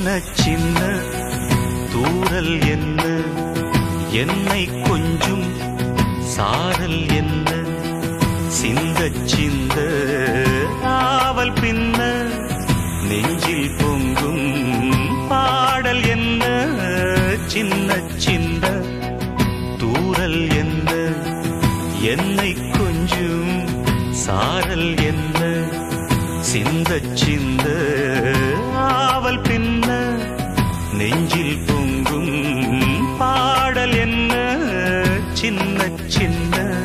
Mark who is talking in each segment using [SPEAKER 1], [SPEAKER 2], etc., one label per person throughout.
[SPEAKER 1] சின்ன தூரல் என்ன என்னை கொஞ்சும் சாரல் என்ன சிந்த சிந்த ஆவல் பின்ன நெஞ்சில் பொங்கும் பாடல் என்ன சின்ன சின்ன தூரல் என்ன என்னை கொஞ்சும் சாரல் என்ன சிந்த சிந்த ஆவல் பின்ன நெஞ்சில் பொங்கும் பாடல் என்ன சின்ன சின்ன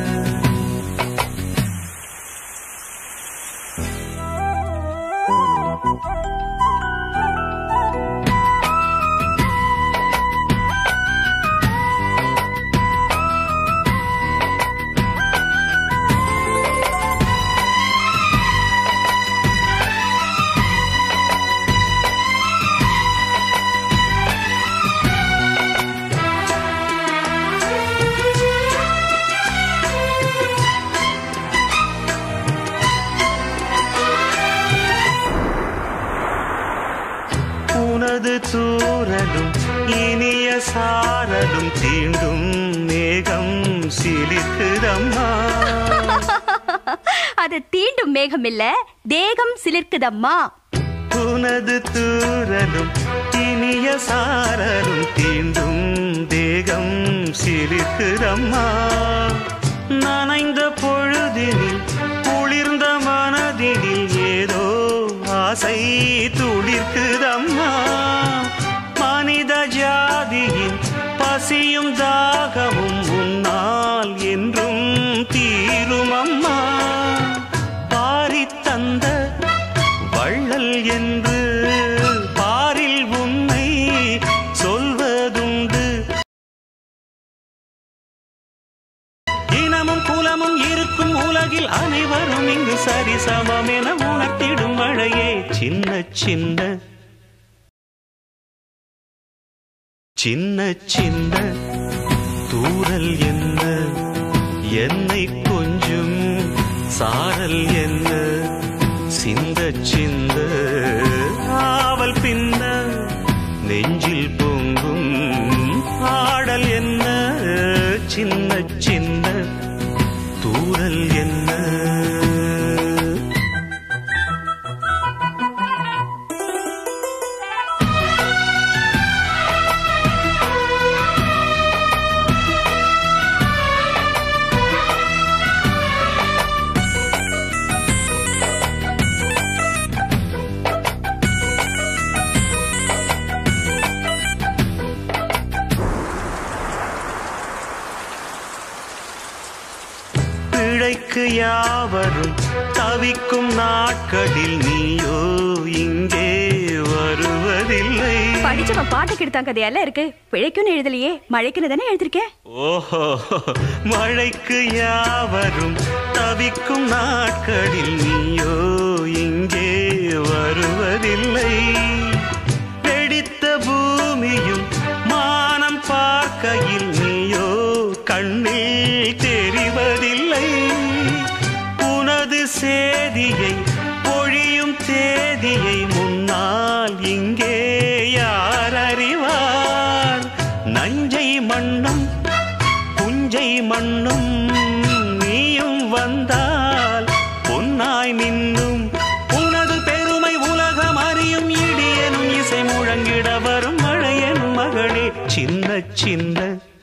[SPEAKER 1] உனது தூரலும் இனிய சாரலும் தீண்டும் மேகம் சிலிக்குதம்மா
[SPEAKER 2] அது தீண்டும் மேகம் இல்ல தேகம் சிலிர்க்குதம்மா
[SPEAKER 1] உனது தூரலும் இனிய சாரலும் தீண்டும் தேகம் சிலிக்குதம்மா நனைந்த பொழுதினில் குளிர்ந்த மனதினில் ஏதோ ஆசை துளிர்க்குதம்மா மனித ஜாதியின் பசியும் தாகமும் உன்னால் என்றும் தீரும் அம்மா பாரித் தந்த வள்ளல் என்று பாரில் உன்னை சொல்வதுண்டு இனமும் குலமும் இருக்கும் உலகில் அனைவரும் இங்கு சரிசமம் என உணர்த்திடும் மழையே சின்ன சின்ன சின்ன சின்ன தூரல் என்ன என்னை கொஞ்சம் சாரல் என்ன சிந்த சிந்த ஆவல் பின்ன நெஞ்சில் பொங்கும் பாடல் என்ன சின்ன சின்ன தூரல் என்ன பிழைக்கு யாவரும் தவிக்கும் நாட்களில் நீயோ இங்கே வருவதில்லை
[SPEAKER 2] படிச்சவன் பாட்டுக்கு எடுத்தாங்க கதையெல்லாம் இருக்கு பிழைக்குன்னு எழுதலையே மழைக்குன்னு தானே எழுதிருக்கேன்
[SPEAKER 1] ஓஹோ மழைக்கு யாவரும் தவிக்கும் நாட்களில் நீயோ இங்கே வருவதில்லை வெடித்த பூமியும் மானம் பார்க்கையில் நீயோ கண்ணில் தெரிவதில்லை உனது சேதியை பொழியும் தேதியை முன்னால் இங்கே யார் அறிவார் நஞ்சை மண்ணும் புஞ்சை மண்ணும் நீயும் வந்தால் பொன்னாய் நின்னும் உனது பெருமை உலகம் அறியும் இடியனும் இசை முழங்கிட வரும் மழையனும் மகளே சின்ன சின்ன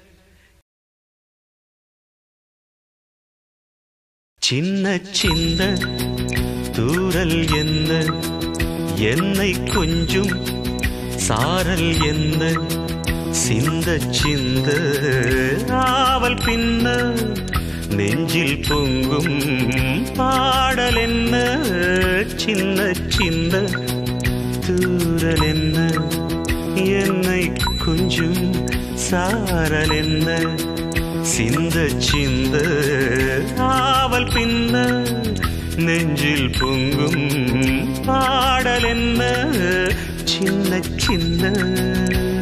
[SPEAKER 1] சின்ன சின்ன தூரல் என்ன என்னை கொஞ்சம் சாரல் என்ன சிந்த சிந்த ஆவல் பின்ன நெஞ்சில் பொங்கும் பாடல் என்ன சின்ன சின்ன தூரல் என்ன என்னை கொஞ்சம் சாரல் என்ன சிந்த சிந்த ஆவல் பின்ன நெஞ்சில் பொங்கும் பாடல் என்ன சின்ன சின்ன